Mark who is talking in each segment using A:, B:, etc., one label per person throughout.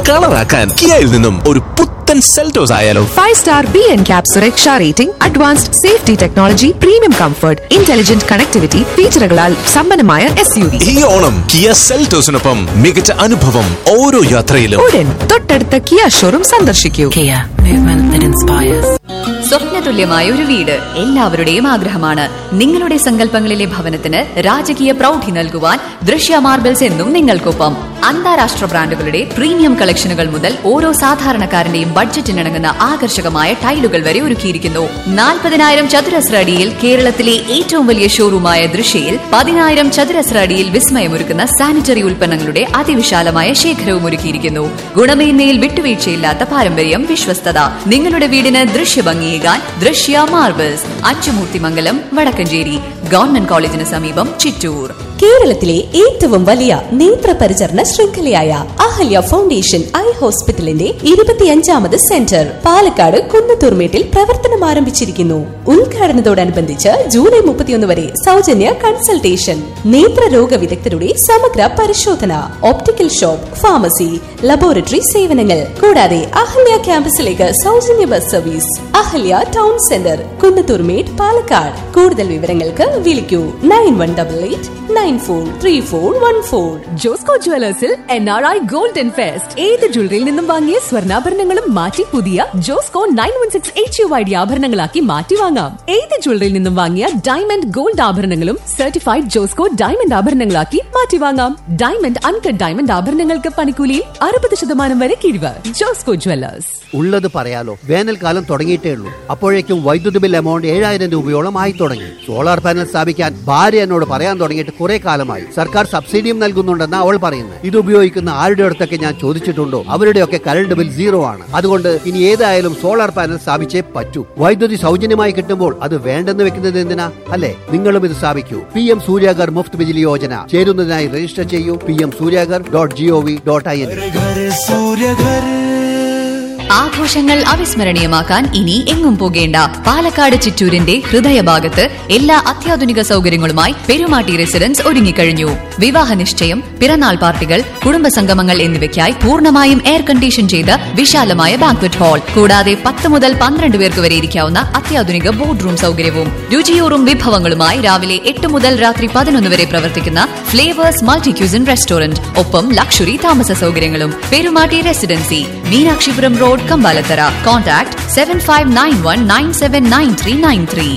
A: കളറാക്കാൻ കിയയിൽ നിന്നും ഒരു പുത്തൻ സെൽറ്റോസ് ആയാലോ
B: five star B N cap സുരക്ഷ rating advanced safety technology premium comfort intelligent connectivity ഫീച്ചറുകളാൽ സമ്പന്നമായ എസ് യു വി
A: ഈ ഓണം കിയ സെൽറ്റോസിനൊപ്പം മികച്ച അനുഭവം ഓരോ യാത്രയിലും
B: ഉടൻ തൊട്ടടുത്ത കിയ ഷോറൂം സന്ദർശിക്കൂ
C: Kia, movement that inspires.
D: സ്വപ്നതുല്യമായ ഒരു വീട് എല്ലാവരുടെയും ആഗ്രഹമാണ് നിങ്ങളുടെ സങ്കല്പങ്ങളിലെ ഭവനത്തിന് രാജകീയ പ്രൗഢി നൽകുവാൻ ദൃശ്യ മാർബിൾസ് എന്നും നിങ്ങൾക്കൊപ്പം അന്താരാഷ്ട്ര ബ്രാൻഡുകളുടെ പ്രീമിയം കളക്ഷനുകൾ മുതൽ ഓരോ സാധാരണക്കാരന്റെയും ബഡ്ജറ്റിനിണങ്ങുന്ന ആകർഷകമായ ടൈലുകൾ വരെ ഒരുക്കിയിരിക്കുന്നു നാൽപ്പതിനായിരം ചതുരശ്ര അടിയിൽ കേരളത്തിലെ ഏറ്റവും വലിയ ഷോറൂമായ ദൃശ്യയിൽ പതിനായിരം ചതുരശ്ര അടിയിൽ വിസ്മയമൊരുക്കുന്ന സാനിറ്ററി ഉൽപ്പന്നങ്ങളുടെ അതിവിശാലമായ ശേഖരവും ഒരുക്കിയിരിക്കുന്നു ഗുണമേന്മയിൽ വിട്ടുവീഴ്ചയില്ലാത്ത പാരമ്പര്യം വിശ്വസ്തത നിങ്ങളുടെ വീടിന് ദൃശ്യഭംഗിയേകാൻ ദൃശ്യ മാർബിൾസ് അച്ചുമൂർത്തിമംഗലം വടക്കഞ്ചേരി ഗവൺമെന്റ് കോളേജിന് സമീപം ചിറ്റൂർ
E: കേരളത്തിലെ ഏറ്റവും വലിയ നേത്ര പരിചരണ ശൃംഖലയായ അഹല്യ ഫൗണ്ടേഷൻ ഐ ഹോസ്പിറ്റലിന്റെ ഇരുപത്തിയഞ്ചാമത് സെന്റർ പാലക്കാട് കുന്നത്തൂർമേട്ടിൽ പ്രവർത്തനം ആരംഭിച്ചിരിക്കുന്നു ഉദ്ഘാടനത്തോടനുബന്ധിച്ച് ജൂലൈ മുപ്പത്തിയൊന്ന് വരെ സൗജന്യ കൺസൾട്ടേഷൻ നേത്രരോഗ വിദഗ്ധരുടെ സമഗ്ര പരിശോധന ഓപ്റ്റിക്കൽ ഷോപ്പ് ഫാർമസി ലബോറട്ടറി സേവനങ്ങൾ കൂടാതെ അഹല്യ ക്യാമ്പസിലേക്ക് സൗജന്യ bus service Ahalya town centre Kunnathurmedu Palakkad കൂടുതൽ വിവരങ്ങൾക്ക് വിളിക്കൂ nine one double eight nine four three four one four
F: Josco ജുവലേഴ്സിൽ N R I golden fest ഏത് ജ്വല്ലറിയിൽ നിന്നും വാങ്ങിയ സ്വർണ്ണാഭരണങ്ങളും മാറ്റി പുതിയ Josco nine one six H U I D ആഭരണങ്ങളാക്കി മാറ്റി വാങ്ങാം ഏത് ജ്വല്ലറിയിൽ നിന്നും വാങ്ങിയ ഡയമണ്ട് ഗോൾഡ് ആഭരണങ്ങളും സർട്ടിഫൈഡ് ജോസ്കോ ഡയമണ്ട് ആഭരണങ്ങളാക്കി മാറ്റി വാങ്ങാം ഡയമണ്ട് അൺകട്ട് ഡയമണ്ട് ആഭരണങ്ങൾക്ക് പണിക്കൂലിയിൽ അറുപത് ശതമാനം വരെ കിഴിവ് ജോസ്കോ ജുവലേഴ്സ്
G: ഉള്ളത് പറയാലോ വേനൽക്കാലം തുടങ്ങിയിട്ടേ ഉള്ളൂ അപ്പോഴേക്കും വൈദ്യുതി ബിൽ എമൗണ്ട് ഏഴായിരം രൂപയോളം ആയി തുടങ്ങി സോളാർ പാനൽ സ്ഥാപിക്കാൻ ഭാര്യ എന്നോട് പറയാൻ തുടങ്ങിയിട്ട് കുറെ കാലമായി സർക്കാർ സബ്സിഡിയും നൽകുന്നുണ്ടെന്ന് അവൾ പറയുന്നത് ഇത് ഉപയോഗിക്കുന്ന ആരുടെ അടുത്തൊക്കെ ഞാൻ ചോദിച്ചിട്ടുണ്ടോ അവരുടെയൊക്കെ കറണ്ട് ബിൽ സീറോ ആണ് അതുകൊണ്ട് ഇനി ഏതായാലും സോളാർ പാനൽ സ്ഥാപിച്ചേ പറ്റൂ വൈദ്യുതി സൗജന്യമായി കിട്ടുമ്പോൾ അത് വേണ്ടെന്ന് വെക്കുന്നത് എന്തിനാ അല്ലെ നിങ്ങളും ഇത് സ്ഥാപിക്കൂ പി എം സൂര്യാഗർ മുഫ്ത് ബിജിലി യോജന ചേരുന്നതിനായി രജിസ്റ്റർ ചെയ്യൂ P M Suryaghar dot G O V dot I N
D: ആഘോഷങ്ങൾ അവിസ്മരണീയമാക്കാൻ ഇനി എങ്ങും പോകേണ്ട പാലക്കാട് ചിറ്റൂരിന്റെ ഹൃദയഭാഗത്ത് എല്ലാ അത്യാധുനിക സൗകര്യങ്ങളുമായി പെരുമാട്ടി റെസിഡൻസ് ഒരുങ്ങിക്കഴിഞ്ഞു വിവാഹ നിശ്ചയം പിറന്നാൾ പാർട്ടികൾ കുടുംബസംഗമങ്ങൾ എന്നിവയ്ക്കായി പൂർണ്ണമായും എയർ കണ്ടീഷൻ ചെയ്ത വിശാലമായ ബാങ്ക്വറ്റ് ഹാൾ കൂടാതെ പത്ത് മുതൽ പന്ത്രണ്ട് പേർക്ക് വരെ ഇരിക്കാവുന്ന അത്യാധുനിക ബോർഡ് റൂം സൗകര്യവും രുചിയൂറും വിഭവങ്ങളുമായി രാവിലെ എട്ട് മുതൽ രാത്രി പതിനൊന്ന് വരെ പ്രവർത്തിക്കുന്ന ഫ്ലേവേഴ്സ് മൾട്ടി ക്യൂസിൻ റെസ്റ്റോറന്റ് ഒപ്പം ലക്ഷറി താമസ സൗകര്യങ്ങളും Perumatty residency Meenakshipuram road Kambalathara contact seven five nine one nine seven nine three nine three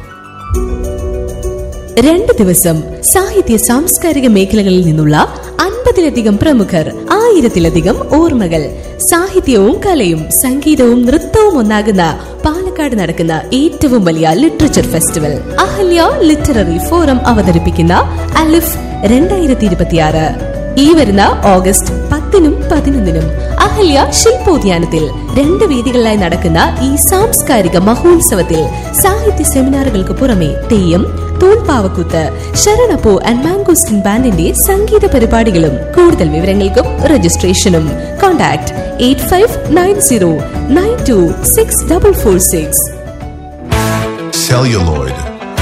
E: രണ്ട് ദിവസം സാഹിത്യ സാംസ്കാരിക മേഖലകളിൽ നിന്നുള്ള അൻപതിലധികം പ്രമുഖർ ആയിരത്തിലധികം ഓർമ്മകൾ സാഹിത്യവും കലയും സംഗീതവും നൃത്തവും ഒന്നാകുന്ന പാലക്കാട് നടക്കുന്ന ഏറ്റവും വലിയ literature festival Ahalya literary forum അവതരിപ്പിക്കുന്ന അലിഫ് രണ്ടായിരത്തി ഇരുപത്തിയാറ് ഈ വരുന്ന ഓഗസ്റ്റ് പത്തിനും പതിനൊന്നിനും അഹല്യ ശില്പോദ്യാനത്തിൽ രണ്ട് വേദികളിലായി നടക്കുന്ന ഈ സാംസ്കാരിക മഹോത്സവത്തിൽ സാഹിത്യ സെമിനാറുകൾക്ക് പുറമെ തെയ്യം തൂൺപാവക്കൂത്ത് ശരണപ്പൂ ആൻഡ് മാംഗോസ്റ്റിൻ ബാൻഡിന്റെ സംഗീത പരിപാടികളും കൂടുതൽ വിവരങ്ങൾക്കും രജിസ്ട്രേഷനും contact eight five nine zero nine two six double four six
H: celluloid,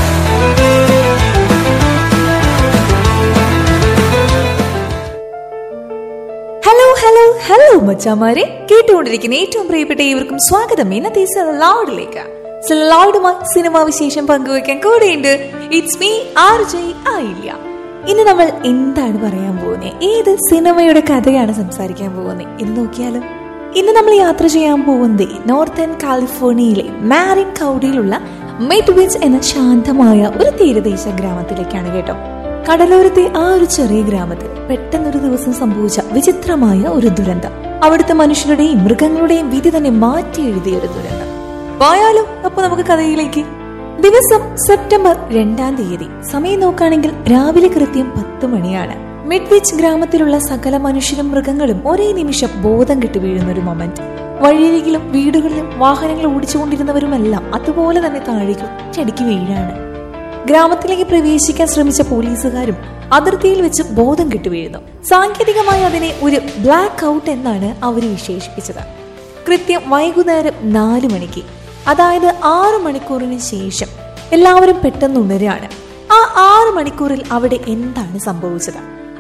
I: hello hello hello മച്ചാമാരെ കേട്ടുകൊണ്ടിരിക്കുന്ന ഏറ്റവും പ്രിയപ്പെട്ട ഏവർക്കും സ്വാഗതം ഇന്നത്തെ ലൗഡിലേക്ക് ലൗഡുമായി സിനിമാ വിശേഷം പങ്കുവയ്ക്കാൻ കൂടെയുണ്ട് ഇറ്റ്സ് മീ ആർ ജെ ആയില്ല ഇന്ന് നമ്മൾ എന്താണ് പറയാൻ പോകുന്നത് ഏത് സിനിമയുടെ കഥയാണ് സംസാരിക്കാൻ പോകുന്നത് ഇന്ന് നോക്കിയാലും ഇന്ന് നമ്മൾ യാത്ര ചെയ്യാൻ പോകുന്നത് നോർത്തേൺ കാലിഫോർണിയയിലെ മാരിൻ കൗഡിയിലുള്ള മിഡ് വിച്ച് എന്ന ശാന്തമായ ഒരു തീരദേശ ഗ്രാമത്തിലേക്കാണ് കേട്ടോ കടലോരത്തെ ആ ഒരു ചെറിയ ഗ്രാമത്തിൽ പെട്ടെന്നൊരു ദിവസം സംഭവിച്ച വിചിത്രമായ ഒരു ദുരന്തം അവിടുത്തെ മനുഷ്യരുടെയും മൃഗങ്ങളുടെയും വിധി തന്നെ മാറ്റി എഴുതിയ ഒരു ദുരന്തം പോയാലോ അപ്പൊ നമുക്ക് കഥയിലേക്ക് ദിവസം സെപ്റ്റംബർ രണ്ടാം തീയതി സമയം നോക്കുകയാണെങ്കിൽ രാവിലെ കൃത്യം പത്ത് മണിയാണ് മിഡ്വിച്ച് ഗ്രാമത്തിലുള്ള സകല മനുഷ്യരും മൃഗങ്ങളും ഒരേ നിമിഷം ബോധം കെട്ട് വീഴുന്ന ഒരു മൊമെന്റ് വഴിയരികിലും വീടുകളിലും വാഹനങ്ങൾ ഓടിച്ചുകൊണ്ടിരുന്നവരുമെല്ലാം അതുപോലെ തന്നെ താഴേക്ക് ഒറ്റയടിക്ക് വീഴാണ് ഗ്രാമത്തിലേക്ക് പ്രവേശിക്കാൻ ശ്രമിച്ച പോലീസുകാരും അതിർത്തിയിൽ വെച്ച് ബോധം കെട്ടു വീഴുന്നു സാങ്കേതികമായി അതിനെ ഒരു ബ്ലാക്ക് ഔട്ട് എന്നാണ് അവർ വിശേഷിപ്പിച്ചത് കൃത്യം വൈകുന്നേരം നാല് മണിക്ക് അതായത് ആറ് മണിക്കൂറിന് ശേഷം എല്ലാവരും പെട്ടെന്ന് ഉണരുകയാണ് ആ ആറ് മണിക്കൂറിൽ അവിടെ എന്താണ് സംഭവിച്ചത്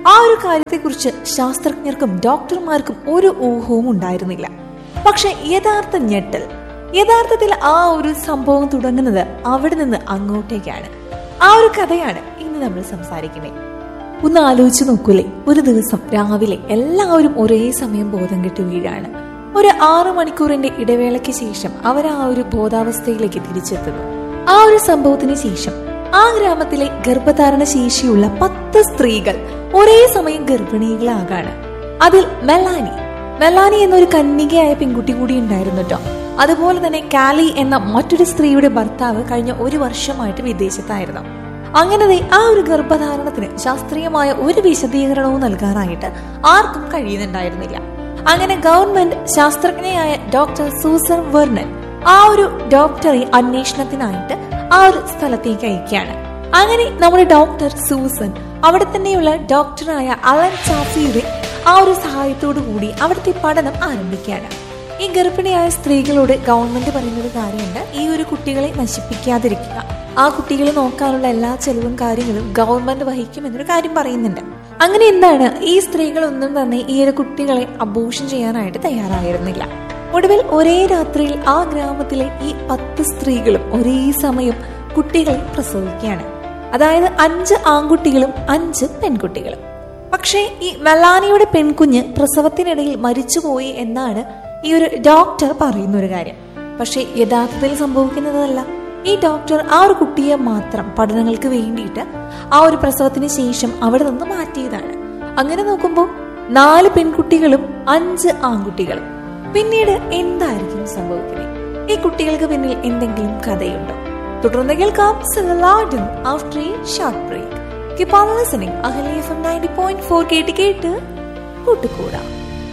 I: ആ ഒരു കാര്യത്തെക്കുറിച്ച് ശാസ്ത്രജ്ഞർക്കും ഡോക്ടർമാർക്കും ഒരു ഊഹവും ഉണ്ടായിരുന്നില്ല പക്ഷെ യഥാർത്ഥ ഞെട്ടൽ യഥാർത്ഥത്തിൽ ആ ഒരു സംഭവം തുടങ്ങുന്നത് അവിടെ നിന്ന് അങ്ങോട്ടേക്കാണ് ആ ഒരു കഥയാണ് ഇന്ന് നമ്മൾ സംസാരിക്കുന്നത് ഒന്ന് ആലോചിച്ച് നോക്കൂലേ ഒരു ദിവസം രാവിലെ എല്ലാവരും ഒരേ സമയം ബോധം കെട്ട് വീഴാണ് ഒരു ആറു മണിക്കൂറിന്റെ ഇടവേളയ്ക്ക് ശേഷം അവർ ആ ഒരു ബോധാവസ്ഥയിലേക്ക് തിരിച്ചെത്തുന്നു ആ ഒരു സംഭവത്തിന് ശേഷം ആ ഗ്രാമത്തിലെ ഗർഭധാരണ ശേഷിയുള്ള പത്ത് സ്ത്രീകൾ ഒരേ സമയം ഗർഭിണികളാകാണ് അതിൽ മെലാനി മെലാനി എന്നൊരു കന്യകയായ പെൺകുട്ടി കൂടി ഉണ്ടായിരുന്നു കേട്ടോ അതുപോലെ തന്നെ കാലി എന്ന മറ്റൊരു സ്ത്രീയുടെ ഭർത്താവ് കഴിഞ്ഞ ഒരു വർഷമായിട്ട് വിദേശത്തായിരുന്നു അങ്ങനെ ദേ ആ ഒരു ഗർഭധാരണത്തിന് ശാസ്ത്രീയമായ ഒരു വിശദീകരണവും നൽകാനായിട്ട് ആർക്കും കഴിയുന്നുണ്ടായിരുന്നില്ല അങ്ങനെ ഗവൺമെന്റ് ശാസ്ത്രജ്ഞയായ ഡോക്ടർ സൂസൻ വെർണൻ ആ ഒരു ഡോക്ടറെ അന്വേഷണത്തിനായിട്ട് ആ ഒരു സ്ഥലത്തേക്ക് അയക്കുകയാണ് അങ്ങനെ നമ്മുടെ ഡോക്ടർ സൂസൻ അവിടെ തന്നെയുള്ള ഡോക്ടറായ അലൻ ചാഫിയുടെ ആ ഒരു സഹായത്തോടു കൂടി അവിടുത്തെ പഠനം ആരംഭിക്കുകയാണ് ഈ ഗർഭിണിയായ സ്ത്രീകളോട് ഗവൺമെന്റ് പറയുന്നൊരു കാര്യമുണ്ട് ഈ ഒരു കുട്ടികളെ നശിപ്പിക്കാതിരിക്കുക ആ കുട്ടികളെ നോക്കാനുള്ള എല്ലാ ചെലവും കാര്യങ്ങളും ഗവൺമെന്റ് വഹിക്കും എന്നൊരു കാര്യം പറയുന്നുണ്ട് അങ്ങനെ എന്താണ് ഈ സ്ത്രീകളൊന്നും തന്നെ ഈ ഒരു കുട്ടികളെ അബോഷൻ ചെയ്യാനായിട്ട് തയ്യാറായിരുന്നില്ല ഒടുവിൽ ഒരേ രാത്രിയിൽ ആ ഗ്രാമത്തിലെ ഈ പത്ത് സ്ത്രീകളും ഒരേ സമയം കുട്ടികളെ പ്രസവിക്കുകയാണ് അതായത് അഞ്ച് ആൺകുട്ടികളും അഞ്ച് പെൺകുട്ടികളും പക്ഷേ ഈ മെലാനിയുടെ പെൺകുഞ്ഞ് പ്രസവത്തിനിടയിൽ മരിച്ചുപോയി എന്നാണ് ഈ ഒരു ഡോക്ടർ പറയുന്ന ഒരു കാര്യം പക്ഷേ യഥാർത്ഥത്തിൽ സംഭവിക്കുന്നതല്ല ഈ ഡോക്ടർ ആ ഒരു കുട്ടിയെ മാത്രം പഠനങ്ങൾക്ക് വേണ്ടിയിട്ട് ആ ഒരു പ്രസവത്തിന് ശേഷം അവിടെ നിന്ന് മാറ്റിയതാണ് അങ്ങനെ നോക്കുമ്പോൾ നാല് പെൺകുട്ടികളും അഞ്ച് ആൺകുട്ടികളും പിന്നീട് എന്തായിരിക്കും സംഭവിക്കുന്നത് ഈ കുട്ടികൾക്ക് പിന്നിൽ എന്തെങ്കിലും കഥയുണ്ടോ തുടർന്ന് കേൾക്കാം സിലാഡും after a short break keep on listening Ahali F M ninety point four കേട്ട് കേട്ട് കൂട്ടുകൂടാം